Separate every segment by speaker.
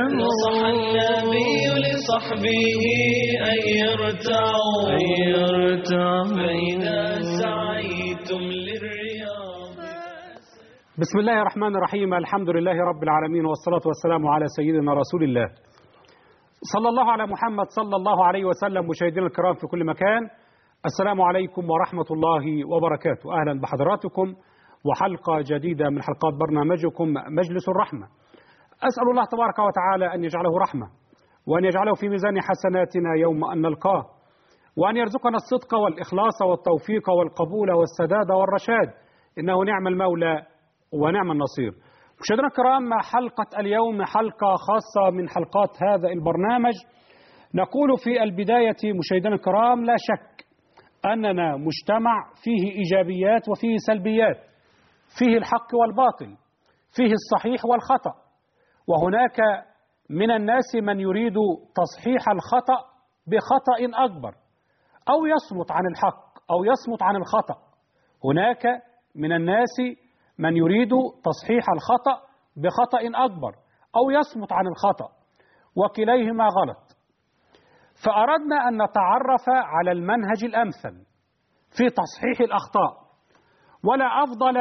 Speaker 1: نصح النبي لصحبه أن يرتعوا أن يرتعوا فإذا سعيتم للرياض
Speaker 2: بسم الله الرحمن الرحيم الحمد لله رب العالمين والصلاة والسلام على سيدنا رسول الله صلى الله على محمد صلى الله عليه وسلم مشاهدينا الكرام في كل مكان السلام عليكم ورحمة الله وبركاته أهلا بحضراتكم وحلقة جديدة من حلقات برنامجكم مجلس الرحمة أسأل الله تبارك وتعالى أن يجعله رحمة وأن يجعله في ميزان حسناتنا يوم أن نلقاه وأن يرزقنا الصدق والإخلاص والتوفيق والقبول والسداد والرشاد إنه نعم المولى ونعم النصير مشاهدينا الكرام حلقة اليوم حلقة خاصة من حلقات هذا البرنامج نقول في البداية مشاهدينا الكرام لا شك أننا مجتمع فيه إيجابيات وفيه سلبيات فيه الحق والباطل فيه الصحيح والخطأ وهناك من الناس من يريد تصحيح الخطأ بخطأ أكبر أو يصمت عن الحق أو يصمت عن الخطأ هناك من الناس من يريد تصحيح الخطأ بخطأ أكبر أو يصمت عن الخطأ وكليهما غلط فأردنا أن نتعرف على المنهج الأمثل في تصحيح الأخطاء ولا أفضل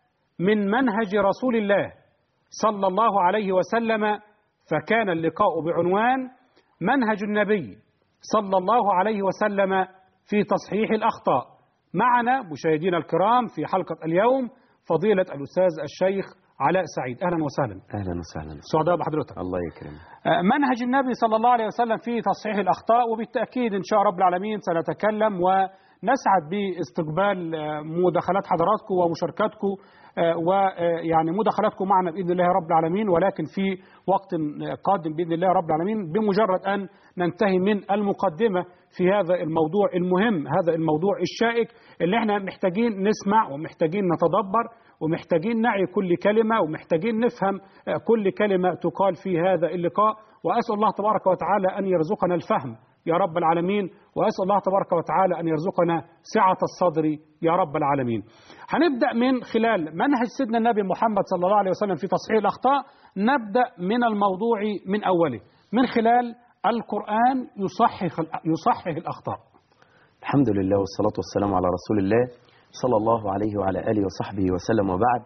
Speaker 2: من منهج رسول الله صلى الله عليه وسلم فكان اللقاء بعنوان منهج النبي صلى الله عليه وسلم في تصحيح الأخطاء معنا مشاهدينا الكرام في حلقة اليوم فضيلة الأستاذ الشيخ علاء سعيد أهلا وسهلا
Speaker 3: اهلا وسهلا
Speaker 2: سعداء بحضرتك
Speaker 3: الله يكرمك
Speaker 2: آه، منهج النبي صلى الله عليه وسلم في تصحيح الأخطاء وبالتأكيد إن شاء رب العالمين سنتكلم ونسعد باستقبال آه، مداخلات حضراتكم ومشاركاتكم آه، ويعني مداخلاتكم معنا بإذن الله رب العالمين ولكن في وقت قادم بإذن الله رب العالمين بمجرد أن ننتهي من المقدمة في هذا الموضوع المهم هذا الموضوع الشائك اللي احنا محتاجين نسمع ومحتاجين نتدبر ومحتاجين نعي كل كلمة ومحتاجين نفهم آه، كل كلمة تقال في هذا اللقاء وأسأل الله تبارك وتعالى أن يرزقنا الفهم يا رب العالمين وأسأل الله تبارك وتعالى أن يرزقنا سعة الصدر يا رب العالمين هنبدأ من خلال منهج سيدنا النبي محمد صلى الله عليه وسلم في تصحيح الأخطاء نبدأ من الموضوع من أوله من خلال القرآن يصحح يصحح الأخطاء
Speaker 3: الحمد لله والصلاة والسلام على رسول الله صلى الله عليه وعلى آله وصحبه وسلم وبعد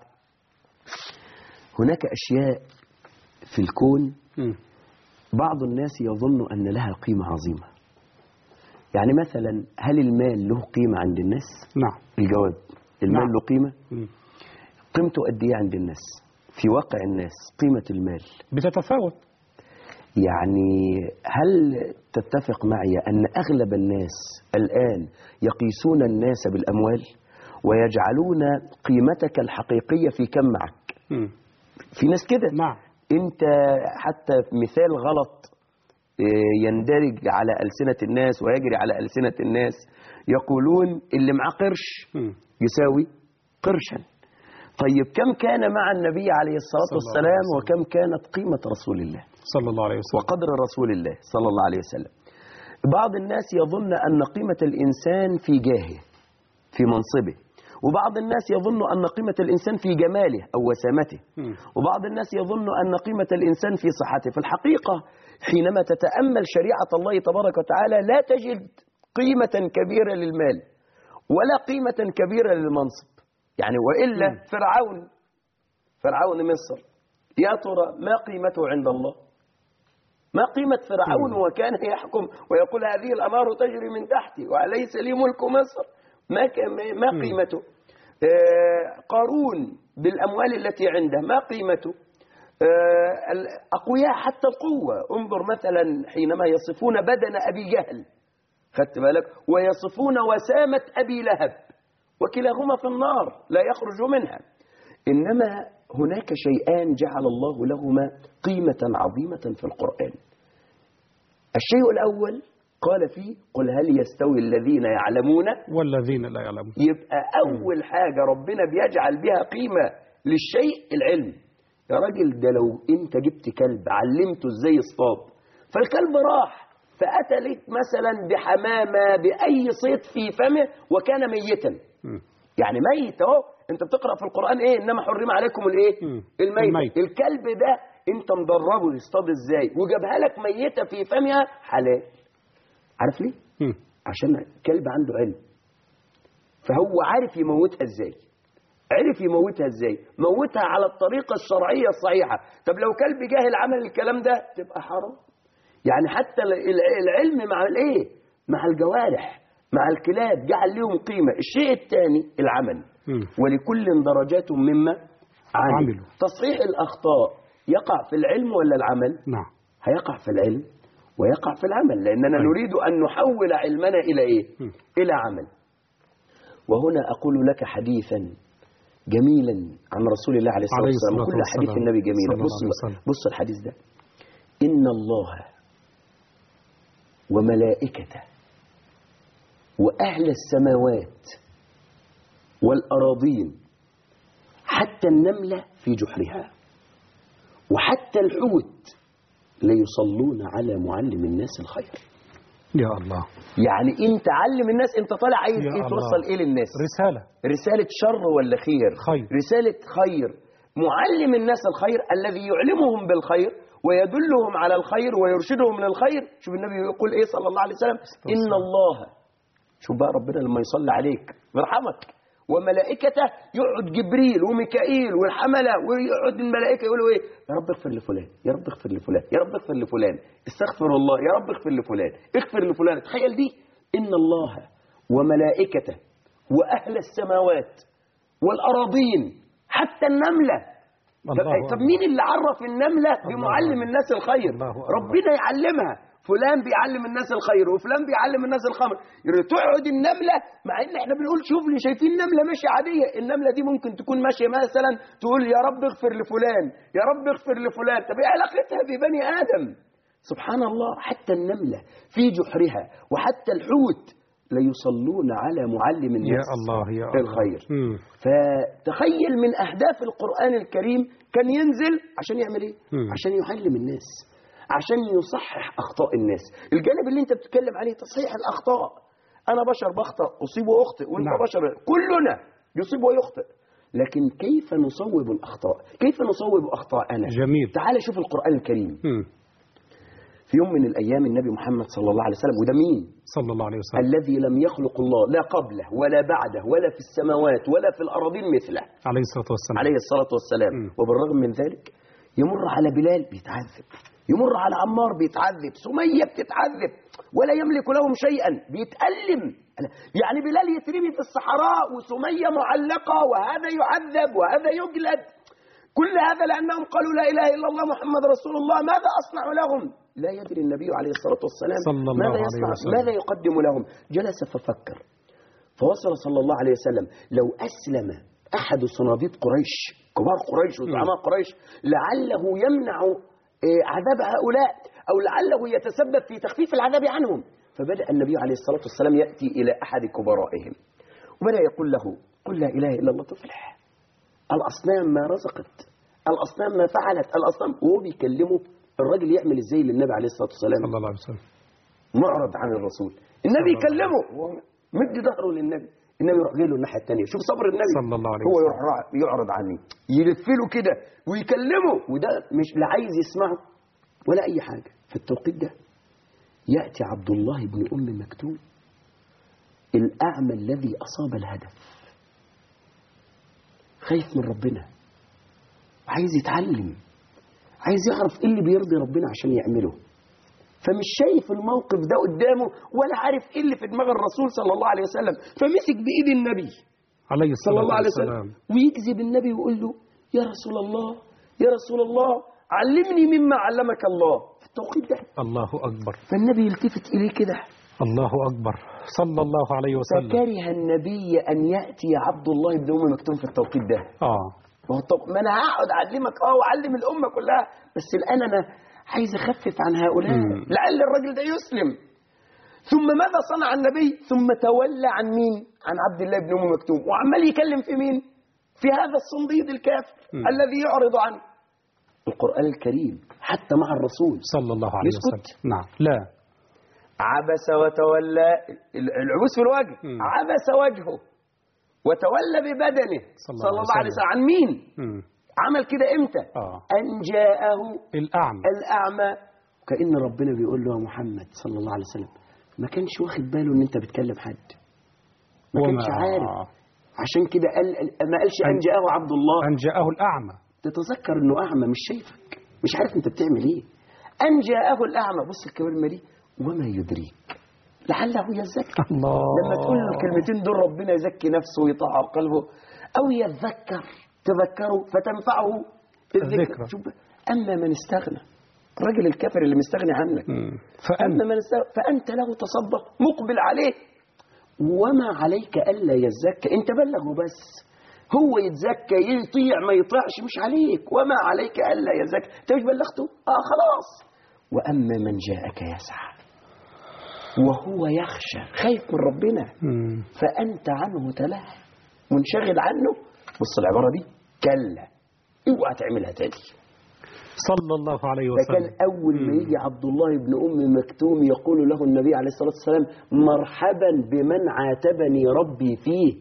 Speaker 3: هناك أشياء في الكون
Speaker 2: مم.
Speaker 3: بعض الناس يظن أن لها قيمة عظيمة يعني مثلا هل المال له قيمة عند الناس؟
Speaker 2: نعم
Speaker 3: الجواب المال
Speaker 2: نعم.
Speaker 3: له قيمة
Speaker 2: مم.
Speaker 3: قيمته قد إيه عند الناس في واقع الناس قيمة المال
Speaker 2: بتتفاوت
Speaker 3: يعني هل تتفق معي أن أغلب الناس الآن يقيسون الناس بالأموال ويجعلون قيمتك الحقيقية في كم معك
Speaker 2: مم.
Speaker 3: في ناس كده
Speaker 2: نعم
Speaker 3: أنت حتى مثال غلط إيه، يندرج على ألسنة الناس ويجري على ألسنة الناس يقولون اللي معاه قرش
Speaker 2: مم.
Speaker 3: يساوي قرشا طيب كم كان مع النبي عليه الصلاة
Speaker 2: صلى الله عليه
Speaker 3: والسلام
Speaker 2: وسلم.
Speaker 3: وكم كانت قيمة رسول الله
Speaker 2: صلى الله عليه وسلم
Speaker 3: وقدر رسول الله صلى الله عليه وسلم بعض الناس يظن أن قيمة الإنسان في جاهه في منصبه وبعض الناس يظن أن قيمة الإنسان في جماله أو وسامته
Speaker 2: مم.
Speaker 3: وبعض الناس يظن أن قيمة الإنسان في صحته في الحقيقة حينما تتأمل شريعة الله تبارك وتعالى لا تجد قيمة كبيرة للمال ولا قيمة كبيرة للمنصب يعني وإلا
Speaker 2: مم.
Speaker 3: فرعون فرعون مصر يا ترى ما قيمته عند الله ما قيمة فرعون
Speaker 2: مم.
Speaker 3: وكان يحكم ويقول هذه الأنهار تجري من تحتي وليس لي ملك مصر ما ك- ما
Speaker 2: مم.
Speaker 3: قيمته آه، قارون بالأموال التي عنده ما قيمته آه، الأقوياء حتى القوة انظر مثلا حينما يصفون بدن أبي جهل خدت بالك ويصفون وسامة أبي لهب وكلاهما في النار لا يخرج منها إنما هناك شيئان جعل الله لهما قيمة عظيمة في القرآن الشيء الأول قال فيه قل هل يستوي الذين يعلمون
Speaker 2: والذين لا يعلمون
Speaker 3: يبقى أول حاجة ربنا بيجعل بها قيمة للشيء العلم يا راجل ده لو أنت جبت كلب علمته إزاي يصطاد فالكلب راح فأتى لك مثلا بحمامة بأي صيد في فمه وكان ميتا
Speaker 2: مم.
Speaker 3: يعني ميت اهو انت بتقرا في القران ايه انما حرم عليكم الايه
Speaker 2: مم.
Speaker 3: الميت.
Speaker 2: الميت.
Speaker 3: الكلب ده انت مدربه يصطاد ازاي وجابها لك ميته في فمها حلال عارف ليه
Speaker 2: مم.
Speaker 3: عشان كلب عنده علم فهو عارف يموتها ازاي عرف يموتها ازاي موتها على الطريقة الشرعية الصحيحة طب لو كلب جاهل عمل الكلام ده تبقى حرام يعني حتى ال- ال- العلم مع الايه مع الجوارح مع الكلاب جعل لهم قيمة الشيء الثاني العمل
Speaker 2: مم.
Speaker 3: ولكل درجات مما عملوا
Speaker 2: عملوا.
Speaker 3: تصحيح الأخطاء يقع في العلم ولا العمل
Speaker 2: نعم
Speaker 3: هيقع في العلم ويقع في العمل لأننا
Speaker 2: أيوة.
Speaker 3: نريد أن نحول علمنا إلى إيه
Speaker 2: مم.
Speaker 3: إلى عمل وهنا أقول لك حديثا جميلا عن رسول الله عليه الصلاة
Speaker 2: عليه
Speaker 3: والسلام
Speaker 2: الصلاة
Speaker 3: كل حديث
Speaker 2: والسلام.
Speaker 3: النبي جميلة
Speaker 2: صلى الله
Speaker 3: بص
Speaker 2: عليه وسلم.
Speaker 3: بص الحديث ده إن الله وملائكته وأهل السماوات والأراضين حتى النملة في جحرها وحتى الحوت ليصلون على معلم الناس الخير
Speaker 2: يا الله
Speaker 3: يعني انت علم الناس انت طالع عايز
Speaker 2: يا
Speaker 3: ايه
Speaker 2: الله.
Speaker 3: توصل ايه للناس
Speaker 2: رسالة
Speaker 3: رسالة شر ولا خير
Speaker 2: خير.
Speaker 3: رسالة خير معلم الناس الخير الذي يعلمهم بالخير ويدلهم على الخير ويرشدهم للخير شوف النبي يقول ايه صلى الله عليه وسلم إن الله شوف بقى ربنا لما يصلي عليك يرحمك وملائكته يقعد جبريل وميكائيل والحملة ويقعد الملائكة يقولوا ايه يا رب اغفر لفلان يا رب اغفر لفلان يا رب اغفر لفلان استغفر الله يا رب اغفر لفلان اغفر لفلان تخيل دي إن الله وملائكته وأهل السماوات والأراضين حتى النملة
Speaker 2: الله
Speaker 3: طب
Speaker 2: أكبر.
Speaker 3: مين اللي عرف النملة بمعلم
Speaker 2: أكبر.
Speaker 3: الناس الخير
Speaker 2: الله أكبر.
Speaker 3: ربنا يعلمها فلان بيعلم الناس الخير وفلان بيعلم الناس الخمر يعني تقعد النملة مع ان احنا بنقول شوف لي شايفين نملة ماشية عادية النملة دي ممكن تكون ماشية مثلا تقول يا رب اغفر لفلان يا رب اغفر لفلان طب ايه علاقتها ببني آدم سبحان الله حتى النملة في جحرها وحتى الحوت ليصلون على معلم الناس
Speaker 2: يا الله يا الله
Speaker 3: الخير
Speaker 2: مم.
Speaker 3: فتخيل من أهداف القرآن الكريم كان ينزل عشان يعمل إيه؟
Speaker 2: مم.
Speaker 3: عشان يعلم الناس عشان يصحح أخطاء الناس الجانب اللي أنت بتتكلم عليه تصحيح الأخطاء أنا بشر بخطأ أصيب وأخطئ وأنت
Speaker 2: نعم.
Speaker 3: بشر كلنا يصيب ويخطئ لكن كيف نصوب الأخطاء كيف نصوب أخطاءنا
Speaker 2: جميل
Speaker 3: تعال شوف القرآن الكريم
Speaker 2: مم.
Speaker 3: في يوم من الأيام النبي محمد صلى الله عليه وسلم وده مين
Speaker 2: صلى الله عليه وسلم
Speaker 3: الذي لم يخلق الله لا قبله ولا بعده ولا في السماوات ولا في الأراضين مثله
Speaker 2: عليه الصلاة والسلام
Speaker 3: عليه الصلاة والسلام
Speaker 2: مم.
Speaker 3: وبالرغم من ذلك يمر على بلال بيتعذب يمر على عمار بيتعذب سمية بتتعذب ولا يملك لهم شيئا بيتألم يعني بلال يترمي في الصحراء وسمية معلقة وهذا يعذب وهذا يجلد كل هذا لأنهم قالوا لا إله إلا الله محمد رسول الله ماذا أصنع لهم لا يدري النبي عليه الصلاة والسلام
Speaker 2: صلى الله
Speaker 3: ماذا
Speaker 2: عليه
Speaker 3: يصنع
Speaker 2: وسلم.
Speaker 3: ماذا يقدم لهم جلس ففكر فوصل صلى الله عليه وسلم لو أسلم أحد صناديد قريش كبار قريش وزعماء قريش لعله يمنع آه، عذاب هؤلاء أو لعله يتسبب في تخفيف العذاب عنهم فبدأ النبي عليه الصلاة والسلام يأتي إلى أحد كبرائهم وبدأ يقول له قل لا إله إلا الله تفلح الأصنام ما رزقت الأصنام ما فعلت الأصنام وهو بيكلمه الراجل يعمل ازاي للنبي عليه الصلاة والسلام
Speaker 2: صلى الله عليه وسلم
Speaker 3: معرض عن الرسول النبي
Speaker 2: صلى الله
Speaker 3: يكلمه هو مد ظهره للنبي النبي يروح جاي له الناحيه الثانيه شوف صبر النبي
Speaker 2: صلى الله عليه
Speaker 3: هو
Speaker 2: وسلم.
Speaker 3: يروح را- يعرض عني يلف له كده ويكلمه وده مش لا عايز يسمعه ولا اي حاجه في التوقيت ده ياتي عبد الله بن ام مكتوم الاعمى الذي اصاب الهدف خايف من ربنا عايز يتعلم عايز يعرف ايه اللي بيرضي ربنا عشان يعمله فمش شايف الموقف ده قدامه ولا عارف ايه اللي في دماغ الرسول صلى الله عليه وسلم فمسك بايد النبي
Speaker 2: عليه
Speaker 3: صلى
Speaker 2: الصلاة
Speaker 3: الله عليه
Speaker 2: والسلام
Speaker 3: وسلم ويكذب النبي ويقول له يا رسول الله يا رسول الله علمني مما علمك الله في التوقيت ده
Speaker 2: الله أكبر
Speaker 3: فالنبي يلتفت اليه كده
Speaker 2: الله أكبر صلى الله عليه وسلم
Speaker 3: فكره النبي ان ياتي عبد الله بن ام مكتوم في التوقيت ده
Speaker 2: آه
Speaker 3: ما هو طب ما انا هقعد اعلمك اه واعلم الامه كلها بس الان انا عايز اخفف عن هؤلاء
Speaker 2: مم.
Speaker 3: لعل الرجل ده يسلم ثم ماذا صنع النبي ثم تولى عن مين عن عبد الله بن ام مكتوم وعمال يكلم في مين في هذا الصنديد الكافر
Speaker 2: مم.
Speaker 3: الذي يعرض عنه القران الكريم حتى مع الرسول
Speaker 2: صلى الله عليه
Speaker 3: يسكت؟
Speaker 2: وسلم نعم لا
Speaker 3: عبس وتولى العبوس في الوجه
Speaker 2: مم.
Speaker 3: عبس وجهه وتولى ببدنه
Speaker 2: صلى الله
Speaker 3: صلى
Speaker 2: عليه
Speaker 3: الله عليه
Speaker 2: وسلم.
Speaker 3: وسلم عن مين
Speaker 2: مم.
Speaker 3: عمل كده امتى
Speaker 2: آه.
Speaker 3: ان جاءه
Speaker 2: الأعمى
Speaker 3: الاعمى كان ربنا بيقول له يا محمد صلى الله عليه وسلم ما كانش واخد باله ان انت بتكلم حد ما
Speaker 2: وما-
Speaker 3: كانش عارف عشان كده قال ما قالش ان جاءه عبد الله
Speaker 2: أن جاءه الأعمى
Speaker 3: تتذكر انه اعمى مش شايفك مش عارف انت بتعمل ايه ان جاءه الاعمى بص الكلمه دي وما يدريك لعله يزكى
Speaker 2: الله
Speaker 3: لما تقول له الكلمتين دول ربنا يزكي نفسه ويطهر قلبه او يذكر تذكره فتنفعه الذكر
Speaker 2: الذكرى.
Speaker 3: شوف بقى، اما من استغنى الراجل الكافر اللي مستغني عنك
Speaker 2: مم. فأنت
Speaker 3: اما من استغنى فانت له تصدق مقبل عليه وما عليك الا يزكى انت بلغه بس هو يتزكى يطيع ما يطيعش مش عليك وما عليك الا يزكى انت مش بلغته اه خلاص واما من جاءك يسعى وهو يخشى خايف من ربنا
Speaker 2: مم.
Speaker 3: فأنت عنه تلهى منشغل عنه بص العبارة دي كلا اوعى تعملها تاني
Speaker 2: صلى الله عليه
Speaker 3: ده كان
Speaker 2: وسلم
Speaker 3: أول ما يجي عبد الله بن أم مكتوم يقول له النبي عليه الصلاة والسلام مرحبا بمن عاتبني ربي فيه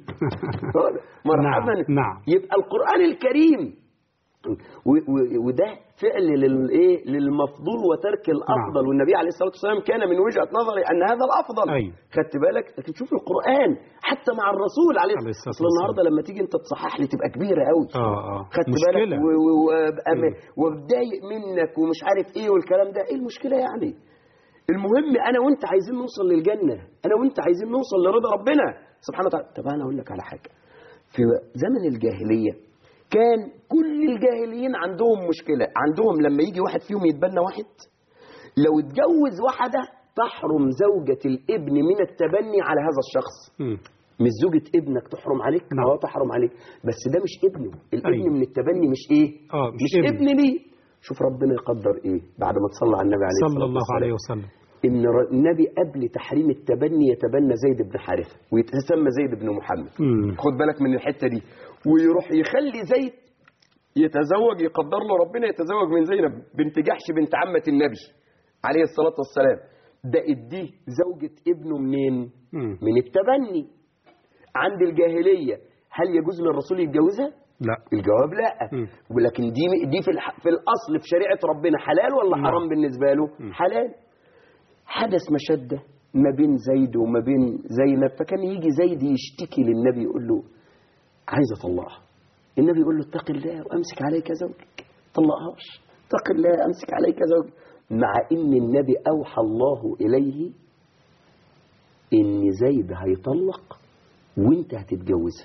Speaker 3: مرحبا
Speaker 2: نعم، نعم.
Speaker 3: يبقى القرآن الكريم و- و- وده فعل للايه للمفضول وترك الافضل
Speaker 2: نعم.
Speaker 3: والنبي عليه الصلاه والسلام كان من وجهه نظري ان هذا الافضل
Speaker 2: أيوة.
Speaker 3: خدت بالك لكن شوف القران حتى مع الرسول عليه
Speaker 2: عليه
Speaker 3: الصلاه
Speaker 2: الصلاة
Speaker 3: والسلام النهارده لما تيجي انت تصحح لي تبقى كبيره قوي
Speaker 2: اه اه
Speaker 3: خدت
Speaker 2: مشكلة
Speaker 3: بالك و- و- وابقى
Speaker 2: مم.
Speaker 3: م- وبضايق منك ومش عارف ايه والكلام ده ايه المشكله يعني المهم انا وانت عايزين نوصل للجنه انا وانت عايزين نوصل لرضا ربنا سبحانه وتعالى طب انا اقول لك على حاجه في زمن الجاهليه كان كل الجاهليين عندهم مشكله عندهم لما يجي واحد فيهم يتبنى واحد لو اتجوز واحده تحرم زوجة الابن من التبني على هذا الشخص
Speaker 2: مم.
Speaker 3: مش زوجة ابنك تحرم عليك
Speaker 2: نعم.
Speaker 3: اه تحرم عليك بس ده مش ابنه الابن
Speaker 2: أيوة.
Speaker 3: من التبني مش ايه
Speaker 2: اه مش,
Speaker 3: مش ابن ليه شوف ربنا يقدر ايه بعد ما تصلى على النبي عليه
Speaker 2: صلى
Speaker 3: الصلاة
Speaker 2: الله
Speaker 3: والسلام.
Speaker 2: عليه وسلم
Speaker 3: ان ر- النبي قبل تحريم التبني يتبنى زيد بن حارثه ويتسمى زيد بن محمد
Speaker 2: مم.
Speaker 3: خد بالك من الحته دي ويروح يخلي زيد يتزوج يقدر له ربنا يتزوج من زينب بنت جحش بنت عمه النبي عليه الصلاه والسلام ده اديه زوجة ابنه منين؟
Speaker 2: مم.
Speaker 3: من التبني عند الجاهليه هل يجوز للرسول يتجوزها؟
Speaker 2: لا
Speaker 3: الجواب لا
Speaker 2: مم.
Speaker 3: ولكن دي دي في الح- في الاصل في شريعه ربنا حلال ولا
Speaker 2: نعم.
Speaker 3: حرام بالنسبه له
Speaker 2: مم.
Speaker 3: حلال حدث مشده ما بين زيد وما بين زينب فكان يجي زيد يشتكي للنبي يقول له عايز اطلقها النبي يقول له اتق الله وامسك عليك زوجك طلقهاش اتق الله امسك عليك زوجك مع ان النبي اوحى الله اليه ان زيد هيطلق وانت هتتجوزها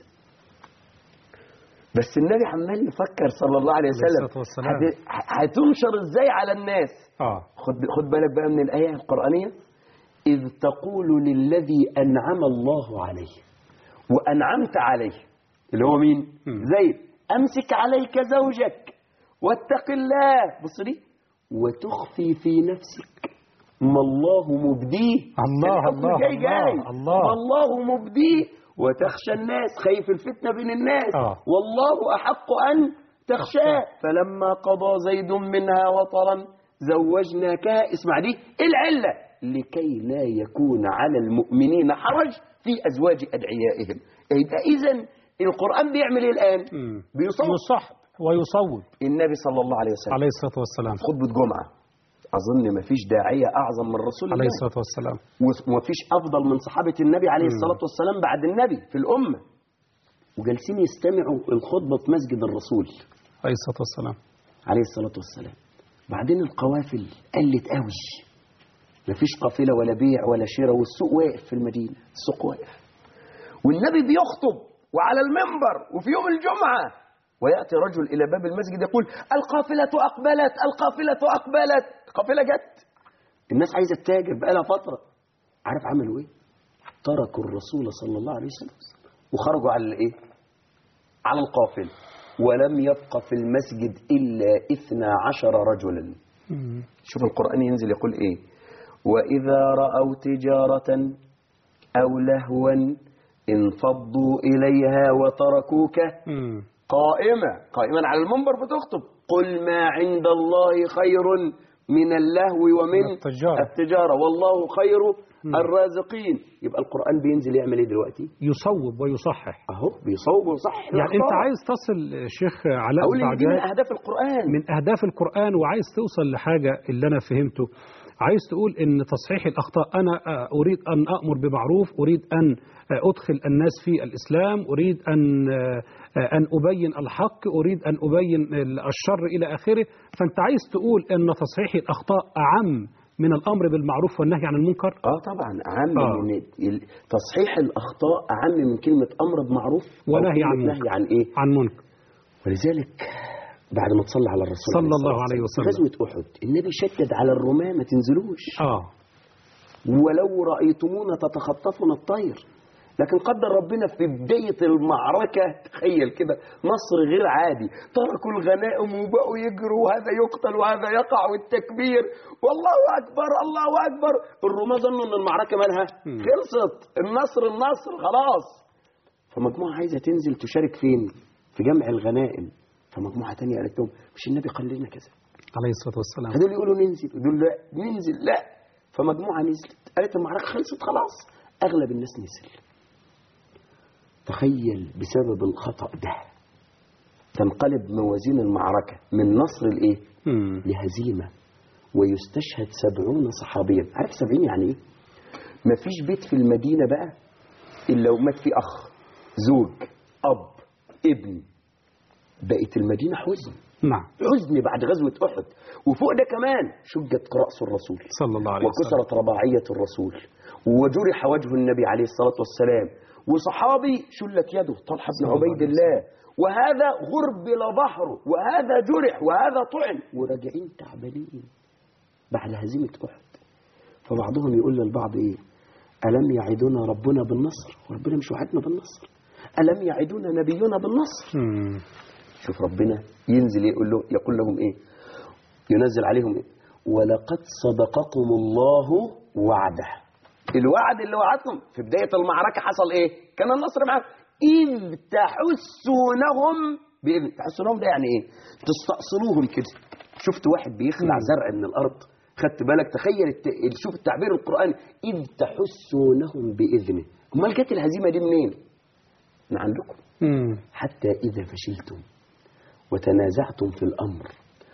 Speaker 3: بس النبي عمال يفكر صلى الله عليه وسلم
Speaker 2: الصلاة والسلام.
Speaker 3: هت- هتنشر ازاي على الناس
Speaker 2: اه
Speaker 3: خد خد بالك بقى من الآية القرآنية إذ تقول للذي أنعم الله عليه وأنعمت عليه اللي هو مين؟
Speaker 2: مم.
Speaker 3: زيد أمسك عليك زوجك واتق الله بص دي وتخفي في نفسك ما الله مبديه
Speaker 2: الله،
Speaker 3: الحكم
Speaker 2: الله،
Speaker 3: جاي جاي
Speaker 2: الله، الله.
Speaker 3: ما الله مبديه وتخشى الناس خايف الفتنة بين الناس
Speaker 2: آه.
Speaker 3: والله أحق أن تخشاه فلما قضى زيد منها وطرا زوجناك اسمع دي إيه العلة لكي لا يكون على المؤمنين حرج في أزواج أدعيائهم يبقى إذا القرآن بيعمل إيه الآن
Speaker 2: مم.
Speaker 3: بيصوت
Speaker 2: يصحب ويصوب
Speaker 3: النبي صلى الله عليه وسلم
Speaker 2: عليه الصلاة والسلام
Speaker 3: خطبة جمعة أظن ما فيش داعية أعظم من رسول
Speaker 2: عليه
Speaker 3: الله
Speaker 2: الصلاة والسلام
Speaker 3: وما فيش أفضل من صحابة النبي عليه
Speaker 2: مم.
Speaker 3: الصلاة والسلام بعد النبي في الأمة وجالسين يستمعوا الخطبة في مسجد الرسول
Speaker 2: عليه الصلاة والسلام
Speaker 3: عليه الصلاة والسلام بعدين القوافل قلت قوي مفيش قافلة ولا بيع ولا شراء والسوق واقف في المدينة السوق واقف والنبي بيخطب وعلى المنبر وفي يوم الجمعة ويأتي رجل إلى باب المسجد يقول القافلة أقبلت القافلة أقبلت القافلة جت الناس عايزة تتاجر بقالها فترة عارف عملوا إيه؟ تركوا الرسول صلى الله عليه وسلم وخرجوا على الإيه؟ على القافلة ولم يبق في المسجد إلا إثنى عشر رجلا
Speaker 2: مم.
Speaker 3: شوف القرآن ينزل يقول إيه وإذا رأوا تجارة أو لهوا انفضوا إليها وتركوك
Speaker 2: مم.
Speaker 3: قائمة قائما على المنبر بتخطب قل ما عند الله خير من اللهو ومن
Speaker 2: من التجارة.
Speaker 3: التجارة والله خير الرازقين يبقى القرآن بينزل يعمل ايه دلوقتي
Speaker 2: يصوب ويصحح
Speaker 3: اهو بيصوب ويصحح
Speaker 2: يعني انت
Speaker 3: الأخطاء.
Speaker 2: عايز تصل شيخ علاء
Speaker 3: اقول ان دي من
Speaker 2: البعجاء
Speaker 3: اهداف القرآن
Speaker 2: من اهداف القران وعايز توصل لحاجه اللي انا فهمته عايز تقول ان تصحيح الاخطاء انا آه، اريد ان امر بمعروف اريد ان آه، ادخل الناس في الاسلام اريد ان آه، آه، ان ابين الحق اريد ان ابين الشر الى اخره فانت عايز تقول ان تصحيح الاخطاء اعم من الامر بالمعروف والنهي عن المنكر
Speaker 3: اه طبعا اعم
Speaker 2: آه.
Speaker 3: من ال- تصحيح الاخطاء اعم من كلمه امر بمعروف أو
Speaker 2: ونهي
Speaker 3: كلمة
Speaker 2: عن منكر.
Speaker 3: نهي عن ايه
Speaker 2: عن منكر
Speaker 3: ولذلك بعد ما تصلى على الرسول
Speaker 2: صلى
Speaker 3: عليه الصلاة
Speaker 2: الله عليه
Speaker 3: والسلام،
Speaker 2: وسلم.
Speaker 3: في غزوه احد النبي شدد على الرماة ما تنزلوش
Speaker 2: اه
Speaker 3: ولو رأيتمونا تتخطفنا الطير لكن قدر ربنا في بداية المعركة تخيل كده نصر غير عادي تركوا الغنائم وبقوا يجروا وهذا يقتل وهذا يقع والتكبير والله أكبر الله أكبر الرماة ظنوا أن المعركة مالها خلصت النصر النصر خلاص فمجموعة عايزة تنزل تشارك فين في جمع الغنائم فمجموعة تانية قالت لهم مش النبي قال لنا كذا
Speaker 2: عليه الصلاه والسلام
Speaker 3: فدول يقولوا ننزل ودول لا ننزل لا فمجموعة نزلت قالت المعركة خلصت خلاص أغلب الناس نزل تخيل بسبب الخطأ ده تنقلب موازين المعركة من نصر الإيه؟
Speaker 2: مم.
Speaker 3: لهزيمة ويستشهد سبعون صحابيا عارف سبعين يعني إيه؟ مفيش بيت في المدينة بقى إلا ومات فيه أخ زوج أب ابن بقت المدينة حزن
Speaker 2: نعم
Speaker 3: حزن بعد غزوة أحد وفوق ده كمان شجت رأس الرسول
Speaker 2: صلى الله عليه وسلم
Speaker 3: وكسرت رباعية الرسول وجرح وجه النبي عليه الصلاة والسلام وصحابي شلت يده طلحة بن
Speaker 2: صلى الله
Speaker 3: عبيد
Speaker 2: عليه
Speaker 3: الله وهذا غربل ظهره وهذا جرح وهذا طعن وراجعين تعبانين بعد هزيمة أحد فبعضهم يقول للبعض إيه ألم يعدنا ربنا بالنصر وربنا مش وعدنا بالنصر ألم يعدنا نبينا بالنصر
Speaker 2: مم.
Speaker 3: شوف ربنا ينزل يقول له يقول لهم ايه ينزل عليهم ايه ولقد صدقكم الله وعده الوعد اللي وعدكم في بداية المعركة حصل ايه كان النصر معاهم إذ تحسونهم بإذن تحسونهم ده يعني ايه تستأصلوهم كده شفت واحد بيخلع زرع من الأرض خدت بالك تخيل الت... شوف التعبير القرآني إذ تحسونهم بإذنه أمال جت الهزيمة دي منين من عندكم
Speaker 2: مم.
Speaker 3: حتى إذا فشلتم وتنازعتم في الأمر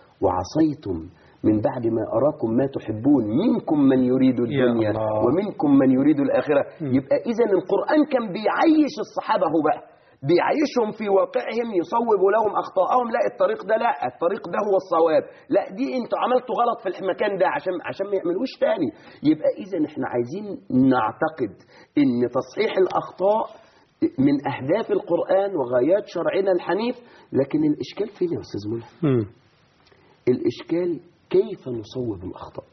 Speaker 3: وعصيتم من بعد ما أراكم ما تحبون منكم من يريد الدنيا
Speaker 2: الله.
Speaker 3: ومنكم من يريد الآخرة يبقى إذا القرآن كان بيعيش الصحابة هو بقى بيعيشهم في واقعهم يصوب لهم أخطاءهم لا الطريق ده لا الطريق ده هو الصواب لا دي انتوا عملتوا غلط في المكان ده عشان عشان ما يعملوش تاني يبقى إذا احنا عايزين نعتقد إن تصحيح الأخطاء من أهداف القرآن وغايات شرعنا الحنيف لكن الإشكال فين يا أستاذ ملهم
Speaker 2: مم.
Speaker 3: الإشكال كيف نصوب الأخطاء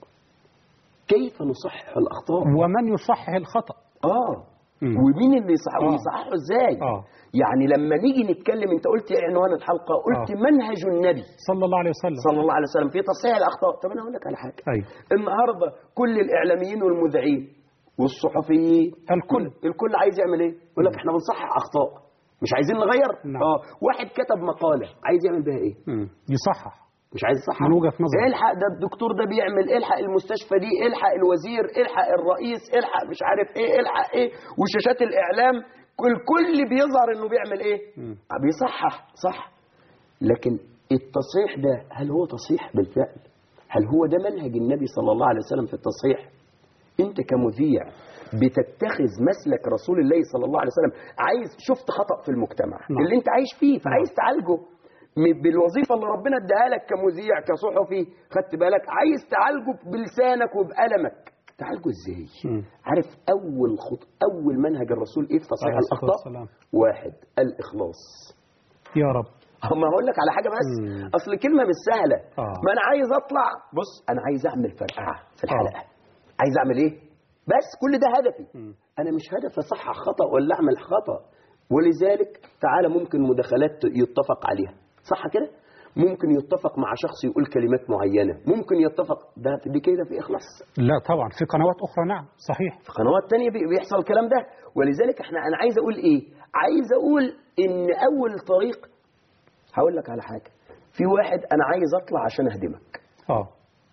Speaker 3: كيف نصحح الأخطاء
Speaker 2: ومن يصحح الخطأ
Speaker 3: آه
Speaker 2: مم.
Speaker 3: ومين اللي يصحح
Speaker 2: آه.
Speaker 3: ويصححه ازاي
Speaker 2: آه.
Speaker 3: يعني لما نيجي نتكلم انت قلت ايه عنوان الحلقه قلت
Speaker 2: آه.
Speaker 3: منهج النبي
Speaker 2: صلى الله عليه وسلم
Speaker 3: صلى الله عليه وسلم في تصحيح الاخطاء طب انا اقول لك على حاجه
Speaker 2: أيوة.
Speaker 3: النهارده كل الاعلاميين والمذيعين والصحفيين
Speaker 2: الكل.
Speaker 3: الكل عايز يعمل ايه يقول لك احنا بنصحح اخطاء مش عايزين نغير
Speaker 2: نعم.
Speaker 3: اه واحد كتب مقاله عايز يعمل بيها ايه
Speaker 2: مم. يصحح
Speaker 3: مش عايز يصحح
Speaker 2: من وجهة نظري.
Speaker 3: الحق ده الدكتور ده بيعمل الحق المستشفى دي الحق الوزير الحق الرئيس الحق مش عارف ايه الحق ايه وشاشات الاعلام كل كل بيظهر انه بيعمل ايه
Speaker 2: مم.
Speaker 3: بيصحح صح لكن التصحيح ده هل هو تصحيح بالفعل هل هو ده منهج النبي صلى الله عليه وسلم في التصحيح انت كمذيع بتتخذ مسلك رسول الله صلى الله عليه وسلم عايز شفت خطأ في المجتمع
Speaker 2: نعم.
Speaker 3: اللي انت عايش فيه فعايز تعالجه م- بالوظيفة اللي ربنا اداها لك كمذيع كصحفي خدت بالك عايز تعالجه بلسانك وبقلمك تعالجه ازاي
Speaker 2: مم.
Speaker 3: عارف اول خط اول منهج الرسول ايه في تصحيح
Speaker 2: عليه الصلاة
Speaker 3: الاخطاء
Speaker 2: والسلام.
Speaker 3: واحد الاخلاص
Speaker 2: يا رب
Speaker 3: ما هقول لك على حاجه بس
Speaker 2: مم.
Speaker 3: اصل كلمه مش سهله
Speaker 2: آه.
Speaker 3: ما انا عايز اطلع بص انا عايز اعمل فرقعه في الحلقه عايز اعمل ايه بس كل ده هدفي
Speaker 2: مم.
Speaker 3: انا مش هدف اصحح خطا ولا اعمل خطا ولذلك تعالى ممكن مداخلات يتفق عليها صح كده ممكن يتفق مع شخص يقول كلمات معينه ممكن يتفق ده دي كده في اخلاص
Speaker 2: لا طبعا في قنوات أخرى نعم صحيح
Speaker 3: في قنوات تانية بي- بيحصل الكلام ده ولذلك احنا انا عايز اقول ايه عايز اقول ان اول طريق هقول لك على حاجه في واحد انا عايز اطلع عشان اهدمك
Speaker 2: اه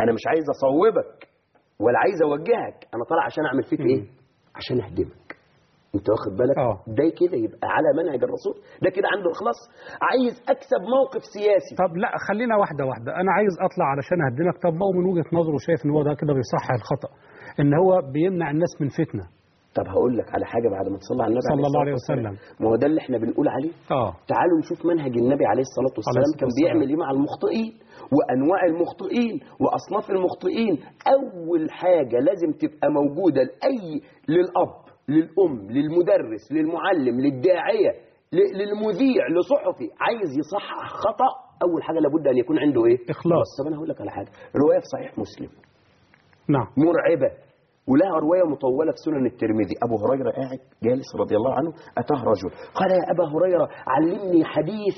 Speaker 3: انا مش عايز اصوبك ولا عايز اوجهك انا طالع عشان اعمل فيك ايه عشان اهدمك انت واخد بالك
Speaker 2: آه.
Speaker 3: ده كده يبقى على منهج الرسول ده كده عنده اخلاص عايز اكسب موقف سياسي
Speaker 2: طب لا خلينا واحده واحده انا عايز اطلع علشان اهدمك طب ما هو من وجهه نظره شايف ان هو ده كده بيصحح الخطا ان هو بيمنع الناس من فتنه
Speaker 3: طب هقول لك على حاجه بعد ما تصلي على النبي
Speaker 2: صلى الله عليه
Speaker 3: الصلاة
Speaker 2: وسلم.
Speaker 3: والسلام. ما هو ده اللي احنا بنقول عليه
Speaker 2: اه
Speaker 3: تعالوا نشوف منهج النبي عليه الصلاة والسلام
Speaker 2: الصلاة
Speaker 3: كان
Speaker 2: والسلام.
Speaker 3: بيعمل ايه مع المخطئين وانواع المخطئين واصناف المخطئين اول حاجة لازم تبقى موجودة لاي للاب للام للمدرس للمعلم للداعية ل- للمذيع لصحفي عايز يصحح خطأ اول حاجة لابد ان يكون عنده ايه
Speaker 2: إخلاص.
Speaker 3: بس طب انا هقول لك على حاجة رواية في صحيح مسلم
Speaker 2: نعم
Speaker 3: مرعبة ولها رواية مطولة في سنن الترمذي أبو هريرة قاعد جالس رضي الله عنه أتاه رجل قال يا أبا هريرة علمني حديث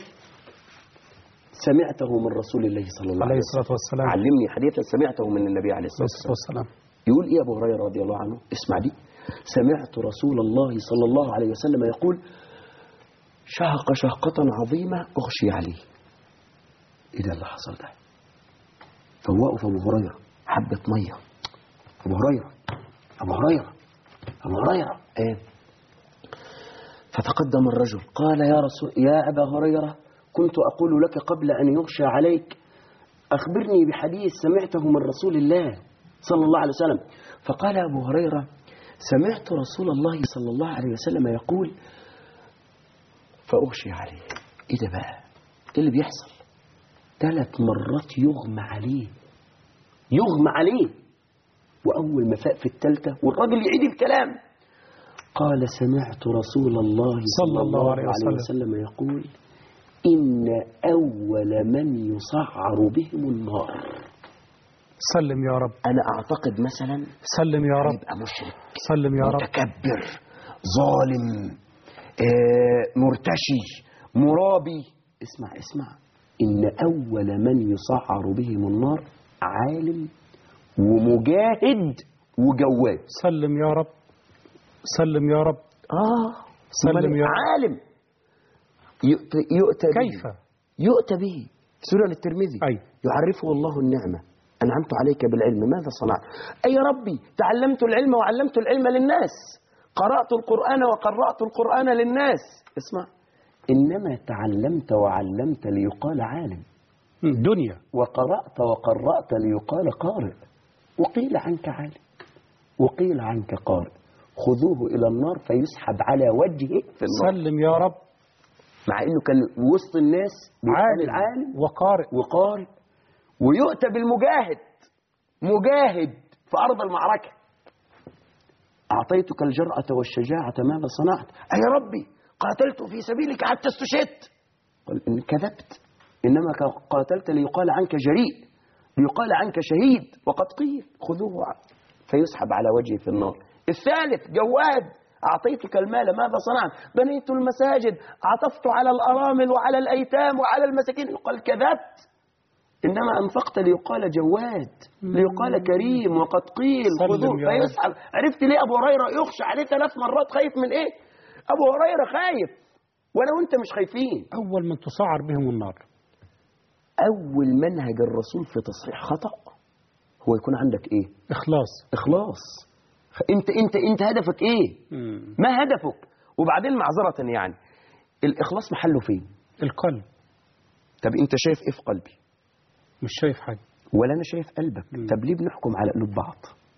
Speaker 3: سمعته من رسول الله صلى الله
Speaker 2: عليه
Speaker 3: عليه
Speaker 2: الصلاه
Speaker 3: وسلم
Speaker 2: والسلام
Speaker 3: علمني حديثا سمعته من النبي عليه الصلاة
Speaker 2: عليه الصلاه
Speaker 3: والسلام
Speaker 2: والسلام
Speaker 3: يقول إيه أبو هريرة رضي الله عنه اسمع دي سمعت رسول الله صلى الله عليه وسلم يقول شهق شهقة عظيمة أغشي عليه إيه ده اللي حصل ده فوقوا في أبو هريرة حبة مية أبو هريرة أبو هريرة أبو هريرة إيه فتقدم الرجل قال يا رسول يا أبا هريرة كنت أقول لك قبل أن يغشى عليك أخبرني بحديث سمعته من رسول الله صلى الله عليه وسلم فقال أبو هريرة سمعت رسول الله صلى الله عليه وسلم يقول فأغشي عليه إيه ده بقى إيه اللي بيحصل ثلاث مرات يغمى عليه يغمى عليه وأول ما فاق في الثالثة والراجل يعيد الكلام قال سمعت رسول الله صلى الله عليه وسلم يقول إن أول من يسعر بهم النار
Speaker 2: سلم يا رب
Speaker 3: أنا أعتقد مثلا
Speaker 2: سلم يا رب
Speaker 3: يبقى مشرك
Speaker 2: سلم يا رب
Speaker 3: متكبر ظالم آه، مرتشي مرابي اسمع اسمع إن أول من يسعر بهم النار عالم ومجاهد وجواد
Speaker 2: سلم يا رب سلم يا رب
Speaker 3: آه
Speaker 2: سلم
Speaker 3: أمال
Speaker 2: يا رب.
Speaker 3: عالم يؤتى, يؤتى به.
Speaker 2: كيف
Speaker 3: يؤتى به سنن الترمذي
Speaker 2: أي.
Speaker 3: يعرفه الله النعمة أنعمت عليك بالعلم ماذا صنعت أي يا ربي تعلمت العلم وعلمت العلم للناس قرأت القرآن وقرأت القرآن للناس اسمع إنما تعلمت وعلمت ليقال عالم
Speaker 2: دنيا
Speaker 3: وقرأت وقرأت ليقال قارئ وقيل عنك عالم وقيل عنك قارئ خذوه إلى النار فيسحب على وجهه في النار
Speaker 2: سلم يا رب
Speaker 3: مع انه كان وسط الناس بيقال
Speaker 2: عالم
Speaker 3: العالم
Speaker 2: وقارئ
Speaker 3: وقارئ ويؤتى بالمجاهد مجاهد في ارض المعركه اعطيتك الجرأة والشجاعة ماذا صنعت؟ اي ربي قاتلت في سبيلك حتى استشهدت قال ان كذبت انما قاتلت ليقال عنك جريء ليقال عنك شهيد وقد قيل خذوه ع- فيسحب على وجهه في النار الثالث جواد أعطيتك المال ماذا صنعت بنيت المساجد عطفت على الأرامل وعلى الأيتام وعلى المساكين قال كذبت إنما أنفقت ليقال جواد ليقال كريم وقد قيل
Speaker 2: سلم
Speaker 3: خذوه
Speaker 2: يا رب.
Speaker 3: فيسحب عرفت ليه أبو هريرة يخشى عليه ثلاث مرات خايف من إيه أبو هريرة خايف وأنا وأنت مش خايفين
Speaker 2: أول من تسعر بهم النار
Speaker 3: أول منهج الرسول في تصحيح خطأ هو يكون عندك إيه
Speaker 2: إخلاص
Speaker 3: إخلاص أنت أنت أنت هدفك إيه
Speaker 2: مم.
Speaker 3: ما هدفك وبعدين معذرة يعني الإخلاص محله فين
Speaker 2: القلب
Speaker 3: طب أنت شايف إيه في قلبي
Speaker 2: مش شايف حاجة
Speaker 3: ولا أنا شايف قلبك
Speaker 2: مم.
Speaker 3: طب ليه بنحكم على قلوب بعض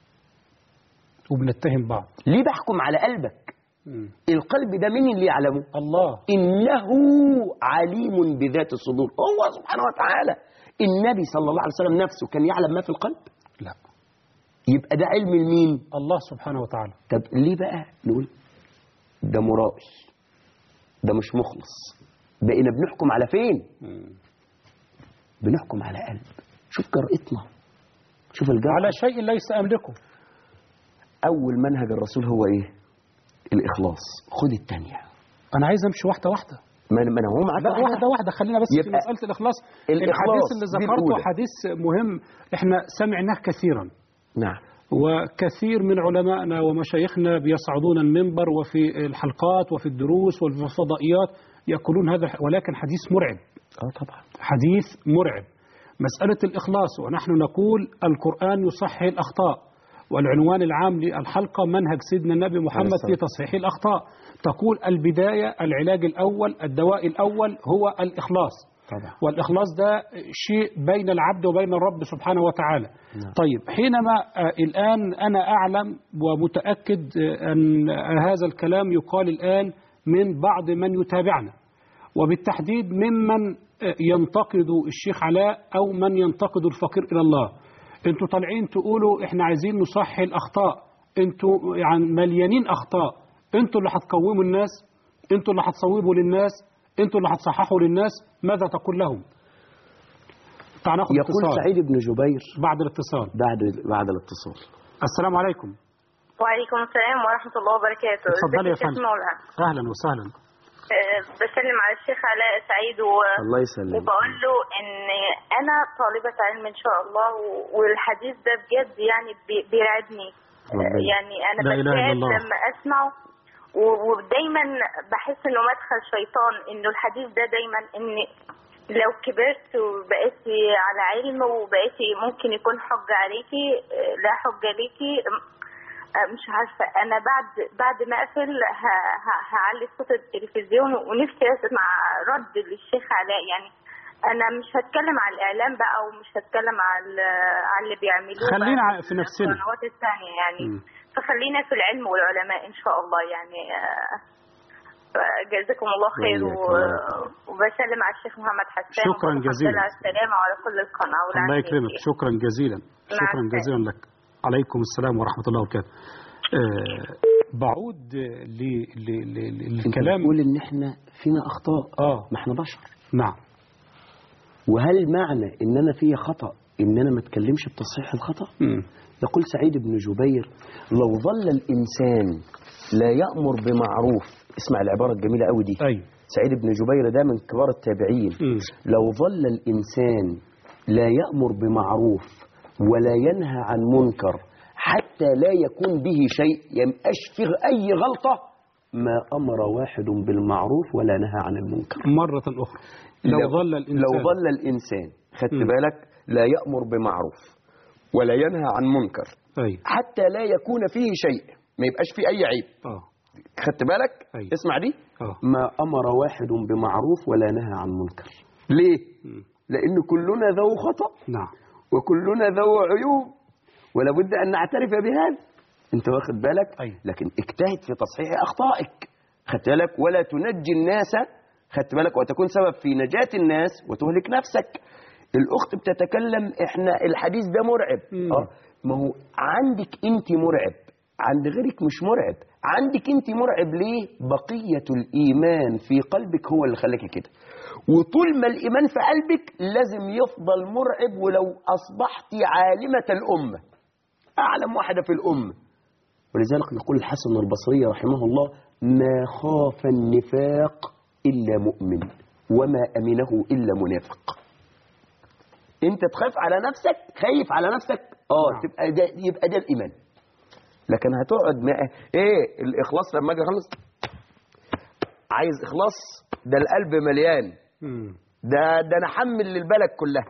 Speaker 2: وبنتهم بعض
Speaker 3: ليه بحكم على قلبك
Speaker 2: مم.
Speaker 3: القلب ده مين اللي يعلمه
Speaker 2: الله
Speaker 3: إنه عليم بذات الصدور هو سبحانه وتعالى النبي صلى الله عليه وسلم نفسه كان يعلم ما في القلب
Speaker 2: لا
Speaker 3: يبقى ده علم لمين
Speaker 2: الله سبحانه وتعالى
Speaker 3: طب ليه بقى نقول ده مرائي ده مش مخلص بقينا بنحكم على فين
Speaker 2: مم.
Speaker 3: بنحكم على قلب شوف جرأتنا شوف الجرأة
Speaker 2: على شيء ليس أملكه
Speaker 3: أول منهج الرسول هو إيه الإخلاص خد التانية
Speaker 2: أنا عايز أمشي واحدة واحدة
Speaker 3: ما أنا ما أنا هو معاك
Speaker 2: لا واحدة واحدة خلينا بس في
Speaker 3: يبقى
Speaker 2: مسألة الإخلاص
Speaker 3: الإخلاص
Speaker 2: الحديث اللي
Speaker 3: دي
Speaker 2: ذكرته
Speaker 3: الأولى.
Speaker 2: حديث مهم إحنا سمعناه كثيرا
Speaker 3: نعم
Speaker 2: وكثير من علمائنا ومشايخنا بيصعدون المنبر وفي الحلقات وفي الدروس وفي الفضائيات يقولون هذا ولكن حديث مرعب
Speaker 3: اه طبعا
Speaker 2: حديث مرعب مسألة الإخلاص ونحن نقول القرآن يصحح الأخطاء والعنوان العام للحلقة منهج سيدنا النبي محمد في تصحيح الأخطاء تقول البداية العلاج الأول الدواء الأول هو الإخلاص
Speaker 3: طبعا
Speaker 2: والإخلاص ده شيء بين العبد وبين الرب سبحانه وتعالى طيب حينما آه، الآن أنا أعلم ومتأكد آه، أن هذا الكلام يقال الآن من بعض من يتابعنا وبالتحديد ممن آه، ينتقد الشيخ علاء أو من ينتقد الفقير إلى الله انتوا طالعين تقولوا احنا عايزين نصحي الأخطاء انتوا يعني مليانين أخطاء انتوا اللي هتقوموا الناس انتوا اللي هتصوبوا للناس انتوا اللي هتصححوا للناس ماذا تقول لهم تعال ناخد
Speaker 3: يقول
Speaker 2: اتصال
Speaker 3: سعيد بن جبير
Speaker 2: بعد الاتصال
Speaker 3: بعد بعد الاتصال
Speaker 2: السلام عليكم
Speaker 4: وعليكم السلام ورحمة الله وبركاته
Speaker 2: اتفضلي يا
Speaker 4: ازيك
Speaker 2: فندم.
Speaker 4: مولها
Speaker 2: اهلا وسهلا
Speaker 4: أه، بسلم على الشيخ علاء سعيد و...
Speaker 3: الله يسلمك
Speaker 4: وبقول له ان انا طالبة علم ان شاء الله و... والحديث ده بجد يعني بي... بيرعبني
Speaker 3: ربنا.
Speaker 4: يعني انا
Speaker 2: لا إله إلا
Speaker 4: بترعب
Speaker 2: الله.
Speaker 4: لما اسمعه و- ودايما بحس انه مدخل شيطان انه الحديث ده دايما ان لو كبرت وبقيت على علم وبقيت ممكن يكون حجة عليكي آه، لا حجة ليكي آه، مش عارفة أنا بعد بعد ما أقفل ه- ه- هعلي صوت التلفزيون ونفسي أسمع رد للشيخ علاء يعني أنا مش هتكلم على الإعلام بقى ومش هتكلم على ال- على اللي بيعملوه
Speaker 2: خلينا
Speaker 4: بقى
Speaker 2: في نفسنا.
Speaker 4: القنوات الثانية يعني
Speaker 2: مم.
Speaker 4: فخلينا في العلم والعلماء إن شاء الله يعني آه، جزاكم الله خير
Speaker 3: وإياك
Speaker 4: و-
Speaker 3: الله.
Speaker 4: وبسلم على الشيخ محمد حسان
Speaker 2: شكراً
Speaker 4: وكل
Speaker 2: جزيلاً.
Speaker 4: الحمد لله على السلامة وعلى كل القناة
Speaker 2: الله
Speaker 4: والعافية
Speaker 2: يكرمك
Speaker 4: فيها.
Speaker 2: شكرا جزيلا شكرا
Speaker 4: السلامة.
Speaker 2: جزيلا لك عليكم السلام ورحمة الله وبركاته آه بعود ل- ل- ل-
Speaker 3: انت
Speaker 2: للكلام
Speaker 3: بتقول ان احنا فينا اخطاء
Speaker 2: اه
Speaker 3: ما احنا بشر
Speaker 2: نعم
Speaker 3: وهل معنى ان انا فيا خطا ان انا ما اتكلمش بتصحيح الخطا
Speaker 2: مم.
Speaker 3: يقول سعيد بن جبير لو ظل الانسان لا يامر بمعروف اسمع العباره الجميله قوي دي
Speaker 2: أي
Speaker 3: سعيد بن جبير ده من كبار التابعين
Speaker 2: مم.
Speaker 3: لو ظل الإنسان لا يأمر بمعروف ولا ينهى عن منكر حتى لا يكون به شيء يمقاش فيه أي غلطة ما أمر واحد بالمعروف ولا نهى عن المنكر
Speaker 2: مرة أخرى لو ظل الإنسان
Speaker 3: لو ظل الإنسان خدت
Speaker 2: مم.
Speaker 3: بالك لا يأمر بمعروف ولا ينهى عن منكر
Speaker 2: أي
Speaker 3: حتى لا يكون فيه شيء ما يبقاش فيه أي عيب
Speaker 2: اه
Speaker 3: خدت بالك
Speaker 2: أيوة.
Speaker 3: اسمع دي
Speaker 2: اه
Speaker 3: ما أمر واحد بمعروف ولا نهى عن منكر ليه؟
Speaker 2: مم.
Speaker 3: لأن كلنا ذو خطأ
Speaker 2: نعم
Speaker 3: وكلنا ذو عيوب ولا بد أن نعترف بهذا أنت واخد بالك
Speaker 2: أيوة.
Speaker 3: لكن اجتهد في تصحيح أخطائك خدت بالك ولا تنجي الناس خدت بالك وتكون سبب في نجاة الناس وتهلك نفسك الأخت بتتكلم إحنا الحديث ده مرعب
Speaker 2: مم.
Speaker 3: آه ما هو عندك أنت مرعب عند غيرك مش مرعب عندك أنت مرعب ليه بقية الإيمان في قلبك هو اللي خلاك كده وطول ما الإيمان في قلبك لازم يفضل مرعب ولو أصبحت عالمة الأمة أعلم واحدة في الأمة ولذلك يقول الحسن البصري رحمه الله ما خاف النفاق إلا مؤمن وما أمنه إلا منافق أنت تخاف على نفسك خايف على نفسك آه
Speaker 2: نعم.
Speaker 3: تبقى ده يبقى ده الإيمان لكن هتقعد مع إيه الإخلاص لما أجي أخلص عايز إخلاص ده القلب مليان
Speaker 2: مم.
Speaker 3: ده ده انا حمل للبلد كلها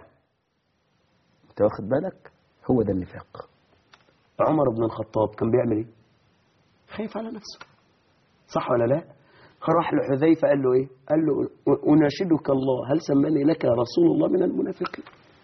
Speaker 3: انت واخد بالك هو ده النفاق عمر بن الخطاب كان بيعمل ايه خايف على نفسه صح ولا لا راح لحذيفه قال له ايه قال له اناشدك الله هل سماني لك رسول الله من المنافقين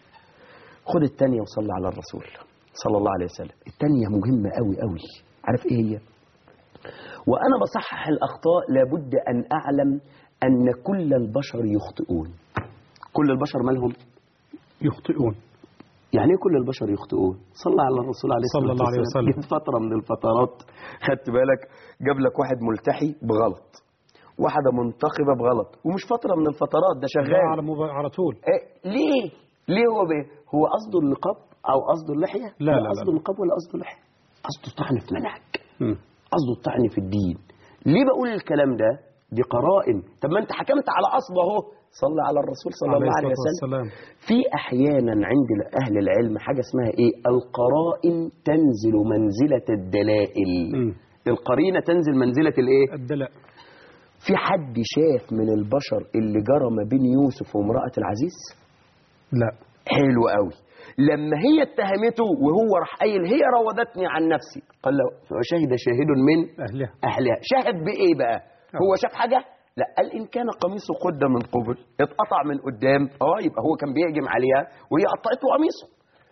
Speaker 3: خد الثانيه وصلي على الرسول صلى الله عليه وسلم الثانيه مهمه قوي قوي عارف ايه هي وانا بصحح الاخطاء لابد ان اعلم ان كل البشر يخطئون كل البشر مالهم
Speaker 2: يخطئون
Speaker 3: يعني ايه كل البشر يخطئون صلى على الرسول عليه
Speaker 2: صلى
Speaker 3: الصلاه
Speaker 2: الله عليه
Speaker 3: والسلام.
Speaker 2: وسلم.
Speaker 3: جت فتره من الفترات خدت بالك جاب لك واحد ملتحي بغلط واحده منتخبه بغلط ومش فتره من الفترات ده
Speaker 2: لا
Speaker 3: شغال
Speaker 2: على, مب... على طول
Speaker 3: إيه ليه ليه هو بيه؟ هو قصده النقاب او قصده اللحيه
Speaker 2: لا، لا، لا.
Speaker 3: قصده النقاب ولا قصده اللحيه قصده الطعن في منهج
Speaker 2: مم.
Speaker 3: قصده الطعن في الدين ليه بقول الكلام ده دي قرائن طب ما انت حكمت على اصل اهو صلى على الرسول صلى الله عليه
Speaker 2: الصلاة
Speaker 3: وسلم
Speaker 2: والسلام
Speaker 3: في احيانا عند اهل العلم حاجه اسمها ايه القرائن تنزل منزله الدلائل
Speaker 2: مم.
Speaker 3: القرينه تنزل منزله الايه
Speaker 2: الدلاء
Speaker 3: في حد شاف من البشر اللي جرى ما بين يوسف وامراه العزيز
Speaker 2: لا
Speaker 3: حلو قوي لما هي اتهمته وهو راح قايل هي راودتني عن نفسي قال له وشهد شاهد من
Speaker 2: أهلها
Speaker 3: اهلها شاهد بايه بقى هو شاف حاجه لا قال ان كان قميصه قد من قبل اتقطع من قدام اه يبقى هو كان بيهجم عليها وهي قطعته قميصه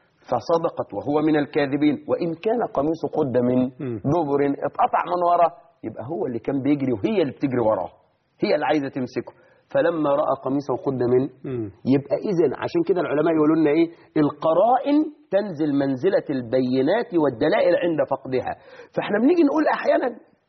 Speaker 3: فصدقت وهو من الكاذبين وان كان قميصه قد من
Speaker 2: مم.
Speaker 3: دبر اتقطع من ورا يبقى هو اللي كان بيجري وهي اللي بتجري وراه هي اللي عايزه تمسكه فلما راى قميصه قد من
Speaker 2: مم.
Speaker 3: يبقى اذا عشان كده العلماء يقولوا لنا ايه القرائن تنزل منزله البينات والدلائل عند فقدها فاحنا بنيجي نقول احيانا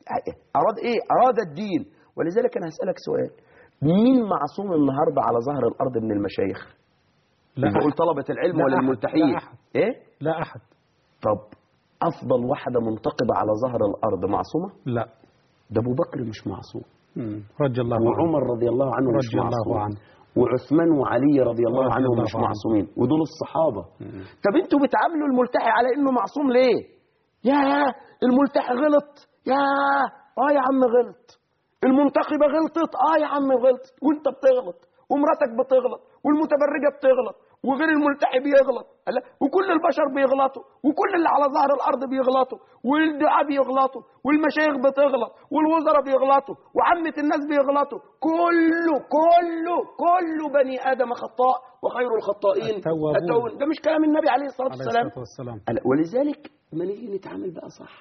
Speaker 3: اراد ايه اراد الدين ولذلك انا هسالك سؤال مين معصوم النهارده على ظهر الارض من المشايخ
Speaker 2: لا
Speaker 3: مش بقول
Speaker 2: أحد.
Speaker 3: طلبه العلم
Speaker 2: لا
Speaker 3: ولا
Speaker 2: أحد.
Speaker 3: الملتحين
Speaker 2: لا أحد.
Speaker 3: ايه
Speaker 2: لا أحد
Speaker 3: طب افضل واحده منتقبه على ظهر الارض معصومه
Speaker 2: لا
Speaker 3: ده ابو بكر مش معصوم
Speaker 2: مم. رضي الله عنه
Speaker 3: وعمر رضي الله عنه مش
Speaker 2: رضي الله
Speaker 3: معصوم
Speaker 2: عنه.
Speaker 3: وعثمان وعلي رضي الله
Speaker 2: رضي
Speaker 3: عنهم
Speaker 2: الله
Speaker 3: مش
Speaker 2: عنه.
Speaker 3: معصومين ودول الصحابة
Speaker 2: مم.
Speaker 3: طب انتوا بتعاملوا الملتحي على انه معصوم ليه يا الملتحي غلط يا اه يا عم غلط المنتخبة غلطت اه يا عم غلطت وانت بتغلط ومراتك بتغلط والمتبرجة بتغلط وغير الملتحي بيغلط لا وكل البشر بيغلطوا وكل اللي على ظهر الارض بيغلطوا والدعاء بيغلطوا والمشايخ بتغلط والوزراء بيغلطوا وعامة الناس بيغلطوا كله كله كله بني ادم خطاء وخير الخطائين
Speaker 2: التوابون.
Speaker 3: التوابون ده مش كلام النبي عليه الصلاه
Speaker 2: عليه
Speaker 3: والسلام
Speaker 2: الصلاة والسلام
Speaker 3: ألا- ولذلك ما نيجي نتعامل بقى صح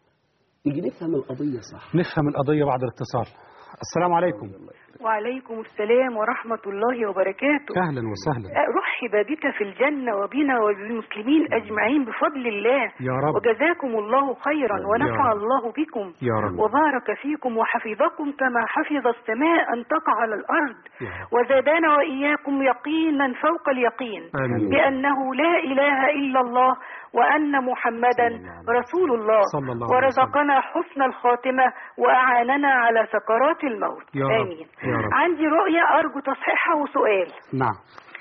Speaker 3: نيجي نفهم القضيه صح
Speaker 2: نفهم القضية بعد الاتصال السلام عليكم
Speaker 5: وعليكم السلام ورحمة الله وبركاته
Speaker 2: أهلا وسهلا
Speaker 5: رحب بك في الجنة وبنا وبالمسلمين أجمعين بفضل الله
Speaker 2: يا رب.
Speaker 5: وجزاكم الله خيرا ونفع
Speaker 2: رب.
Speaker 5: الله بكم
Speaker 2: يا رب.
Speaker 5: وبارك فيكم وحفظكم كما حفظ السماء أن تقع على الأرض
Speaker 2: يا رب.
Speaker 5: وزادنا وإياكم يقينا فوق اليقين
Speaker 2: آمين.
Speaker 5: بأنه لا إله إلا الله وأن محمدا رسول الله
Speaker 2: صلى الله عليه
Speaker 5: ورزقنا حسن الخاتمة وأعاننا على سكرات الموت
Speaker 2: يا رب.
Speaker 5: آمين
Speaker 2: يا رب.
Speaker 5: عندي رؤية أرجو تصحيحها وسؤال
Speaker 2: نعم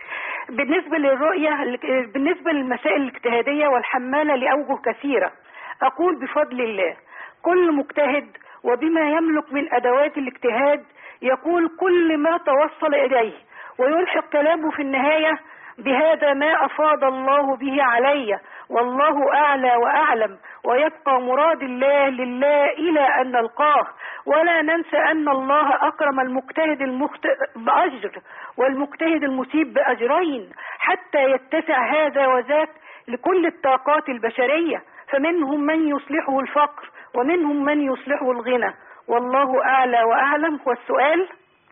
Speaker 5: بالنسبة للرؤية بالنسبة للمسائل الاجتهادية والحمالة لأوجه كثيرة أقول بفضل الله كل مجتهد وبما يملك من أدوات الاجتهاد يقول كل ما توصل إليه ويلحق كلامه في النهاية بهذا ما أفاض الله به علي والله أعلى وأعلم ويبقى مراد الله لله إلى أن نلقاه ولا ننسى أن الله أكرم المجتهد المخطئ بأجر والمجتهد المسيب بأجرين حتى يتسع هذا وذاك لكل الطاقات البشرية فمنهم من يصلحه الفقر ومنهم من يصلحه الغنى والله أعلى وأعلم والسؤال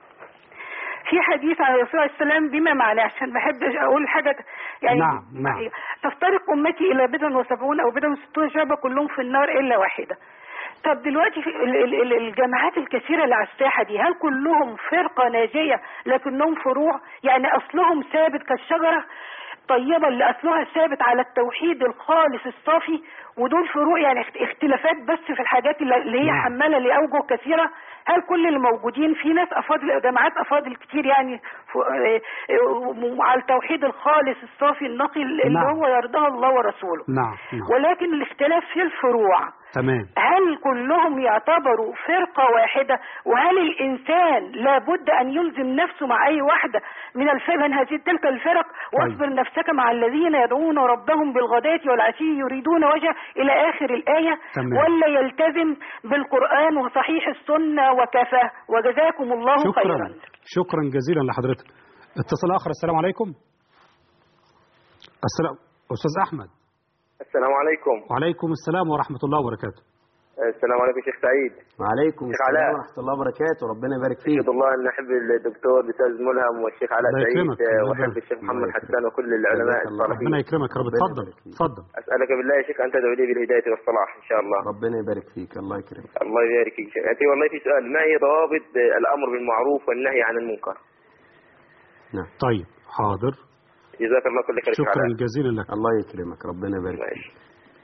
Speaker 5: في حديث عن الرسول عليه السلام بما معناه عشان ما احبش اقول حاجه يعني
Speaker 2: نعم، نعم.
Speaker 5: تفترق امتي الى بضع وسبعون او بضع وستون شعبه كلهم في النار الا واحده طب دلوقتي في ال- ال- ال- الجامعات الكثيره اللي على الساحه دي هل كلهم فرقه ناجيه لكنهم فروع يعني اصلهم ثابت كالشجره طيبة اللي أصلها ثابت على التوحيد الخالص الصافي ودول فروق يعني اخت- اختلافات بس في الحاجات اللي اللي هي
Speaker 2: نعم.
Speaker 5: حمالة لأوجه كثيرة هل كل اللي موجودين في ناس أفاضل جماعات أفاضل كتير يعني ف- آه، آه، على التوحيد الخالص الصافي النقي اللي
Speaker 2: نعم.
Speaker 5: هو يرضاه الله ورسوله
Speaker 2: نعم نعم
Speaker 5: ولكن الاختلاف في الفروع
Speaker 2: تمام
Speaker 5: هل كلهم يعتبروا فرقة واحدة وهل الإنسان لابد أن يلزم نفسه مع أي واحدة من الفرق من هذه تلك الفرق واصبر نفسك مع الذين يدعون ربهم بالغداة والعشي يريدون وجه إلى آخر الآية
Speaker 2: تمام.
Speaker 5: ولا يلتزم بالقرآن وصحيح السنة وكفى وجزاكم الله
Speaker 2: شكرا
Speaker 5: خيرا
Speaker 2: شكرا جزيلا لحضرتك اتصال آخر السلام عليكم السلام أستاذ أحمد
Speaker 6: السلام عليكم
Speaker 2: وعليكم السلام ورحمة الله وبركاته
Speaker 6: السلام عليكم شيخ سعيد
Speaker 3: وعليكم
Speaker 6: شيخ
Speaker 3: السلام
Speaker 6: علاء.
Speaker 3: ورحمه الله وبركاته ربنا يبارك فيك
Speaker 6: أشهد الله أن أحب الدكتور الأستاذ ملهم والشيخ علاء
Speaker 2: الله
Speaker 6: سعيد
Speaker 2: يكرمك، الله
Speaker 6: وأحب
Speaker 2: يبارك.
Speaker 6: الشيخ محمد
Speaker 3: الله يكرمك.
Speaker 6: حسان وكل العلماء
Speaker 3: جزاك الله
Speaker 6: الصالحين
Speaker 2: ربنا يكرمك يا رب
Speaker 3: ربنا
Speaker 2: اتفضل
Speaker 3: يبارك فيك.
Speaker 2: اتفضل
Speaker 6: أسألك بالله يا شيخ أن تدعو لي بالهداية والصلاح إن شاء الله
Speaker 3: ربنا يبارك فيك الله يكرمك
Speaker 6: الله يبارك فيك شيخ أنت والله في سؤال ما هي ضوابط الأمر بالمعروف والنهي عن المنكر
Speaker 3: نعم
Speaker 2: طيب حاضر
Speaker 6: جزاك الله كل خير شيخ
Speaker 2: شكرا
Speaker 6: علاء
Speaker 2: جزيلا لك
Speaker 3: الله يكرمك ربنا يبارك فيك
Speaker 6: ماشي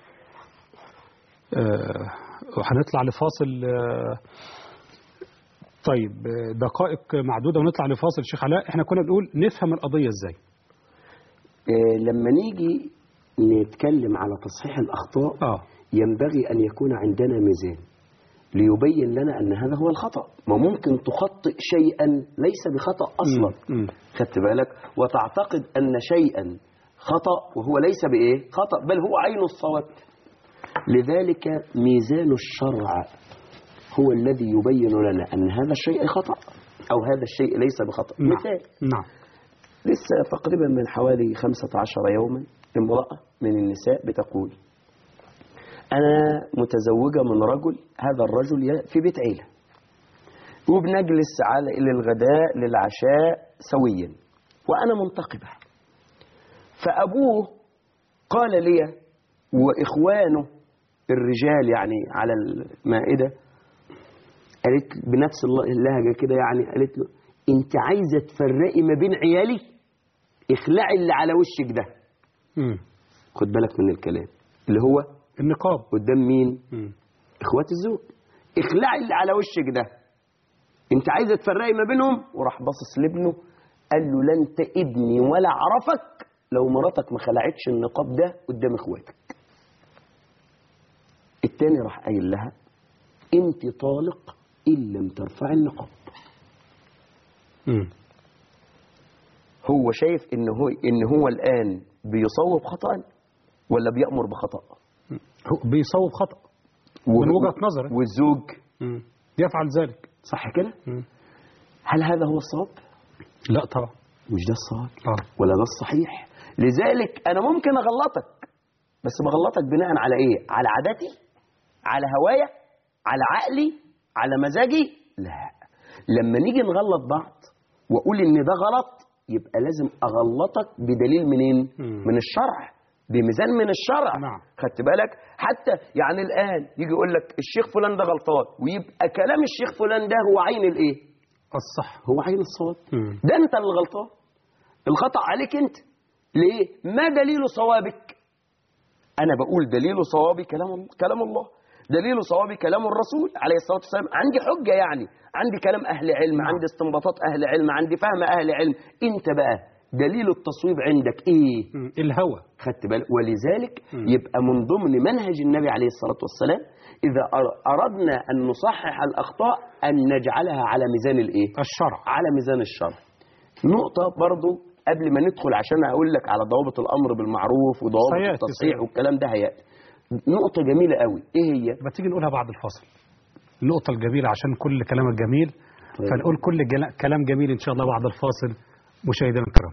Speaker 2: آه، وهنطلع لفاصل آه، طيب آه، دقائق معدودة ونطلع لفاصل شيخ علاء احنا كنا بنقول نفهم القضية ازاي
Speaker 3: آه، لما نيجي نتكلم على تصحيح الأخطاء
Speaker 2: اه
Speaker 3: ينبغي أن يكون عندنا ميزان ليبين لنا أن هذا هو الخطأ ما ممكن تخطئ شيئا ليس بخطأ أصلا
Speaker 2: مم. مم.
Speaker 3: خدت بالك وتعتقد أن شيئا خطأ وهو ليس بإيه خطأ بل هو عين الصواب لذلك ميزان الشرع هو الذي يبين لنا أن هذا الشيء خطأ أو هذا الشيء ليس بخطأ
Speaker 2: نعم
Speaker 3: مثال
Speaker 2: نعم
Speaker 3: لسه تقريبا من حوالي 15 يوما امرأة من النساء بتقول أنا متزوجة من رجل هذا الرجل ي- في بيت عيلة وبنجلس على للغداء للعشاء سويا وأنا منتقبة فأبوه قال لي وإخوانه الرجال يعني على المائدة قالت بنفس الل- اللهجة كده يعني قالت له أنت عايزة تفرقي ما بين عيالي اخلعي اللي على وشك ده
Speaker 2: مم.
Speaker 3: خد بالك من الكلام اللي هو
Speaker 2: النقاب
Speaker 3: قدام مين
Speaker 2: مم.
Speaker 3: اخوات الزوج اخلعي اللي على وشك ده انت عايزه تفرقي ما بينهم وراح باصص لابنه قال له لا انت ابني ولا اعرفك لو مراتك ما خلعتش النقاب ده قدام اخواتك التاني راح قايل لها انت طالق ان لم ترفعي النقاب
Speaker 2: مم.
Speaker 3: هو شايف ان هو ان هو الان بيصوب خطا ولا بيامر بخطا
Speaker 2: هو بيصوب خطأ من وجهة نظرك.
Speaker 3: والزوج
Speaker 2: مم. يفعل ذلك
Speaker 3: صح كده
Speaker 2: مم.
Speaker 3: هل هذا هو الصواب
Speaker 2: لا طبعا
Speaker 3: مش ده الصواب
Speaker 2: آه.
Speaker 3: ولا ده الصحيح لذلك انا ممكن اغلطك بس بغلطك بناء على ايه على عاداتي على هوايا على عقلي على مزاجي لا لما نيجي نغلط بعض واقول ان ده غلط يبقى لازم اغلطك بدليل منين
Speaker 2: مم.
Speaker 3: من الشرع بميزان من الشرع
Speaker 2: نعم.
Speaker 3: خدت بالك حتى يعني الان يجي يقول لك الشيخ فلان ده غلطان ويبقى كلام الشيخ فلان ده هو عين الايه
Speaker 2: الصح
Speaker 3: هو عين الصواب
Speaker 2: مم.
Speaker 3: ده انت اللي غلطان الخطأ عليك انت ليه ما دليل صوابك انا بقول دليل صوابي كلام كلام الله دليل صوابي كلام الرسول عليه الصلاة والسلام عندي حجة يعني عندي كلام أهل علم عندي استنباطات أهل علم عندي فهم أهل علم انت بقى دليل التصويب عندك ايه
Speaker 2: مم. الهوى
Speaker 3: خدت بالك ولذلك
Speaker 2: مم.
Speaker 3: يبقى من ضمن منهج النبي عليه الصلاة والسلام إذا أر- أردنا أن نصحح الأخطاء أن نجعلها على ميزان الإيه
Speaker 2: الشرع
Speaker 3: على ميزان الشرع نقطة برضو قبل ما ندخل عشان أقول لك على ضوابط الأمر بالمعروف وضوابط
Speaker 2: سيأتي-
Speaker 3: التصحيح
Speaker 2: سيأتي.
Speaker 3: والكلام ده هيأتي نقطة جميلة قوي إيه هي
Speaker 2: ما تيجي نقولها بعد الفاصل النقطة الجميلة عشان كل كلامك جميل
Speaker 3: طيب.
Speaker 2: فنقول كل جلا- كلام جميل إن شاء الله بعد الفاصل مشاهدينا الكرام